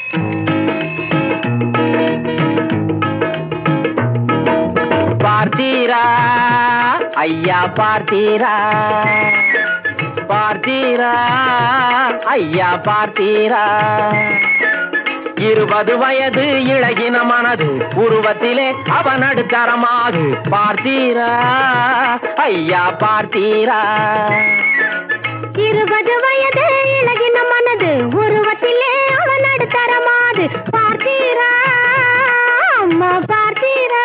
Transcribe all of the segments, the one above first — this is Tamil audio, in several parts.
பார்த்தீரா ஐயா பார்த்தீரா பார்த்தீரா ஐயா பார்த்தீரா இருபது வயது இழகின மனது உருவத்திலே அவன் அடுத்தரமாது பார்த்தீரா ஐயா பார்த்தீரா இருபது வயது இளகின மனது உருவத்திலே அவன் அடுத்தரமாது பார்த்தீரா அம்மா பார்த்தீரா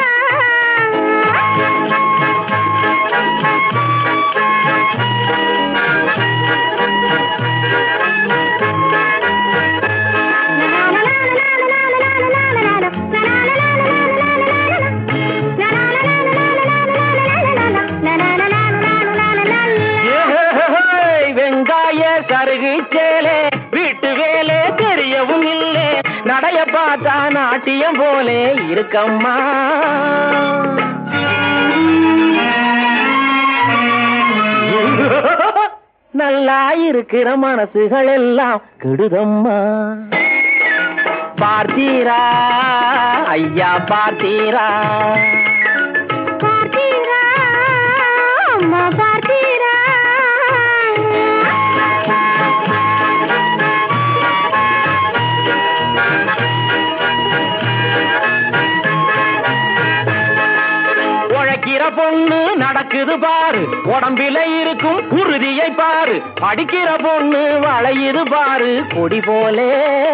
ஏய், வெங்காய சருகு சேலே வீட்டு வேலே தெரியவும் இல்லை நடைய பார்த்தா நாட்டியம் போலே இருக்கம்மா நல்லா இருக்கிற மனசுகள் எல்லாம் கெடுதம்மா பார்த்தீரா ஐயா பார்த்தீரா பார்த்தீரா அம்மா பார்த்தீரா உழைக்கிற பொண்ணு நடக்குது பாரு உடம்பில இருக்கும் உறுதியை பாரு படிக்கிற பொண்ணு வளையுது பாரு கொடி போலே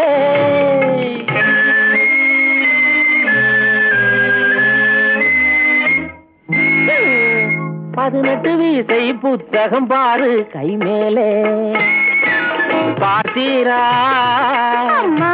பதினெட்டு வீசை புத்தகம் பாரு கை மேலே பார்த்தீரா அம்மா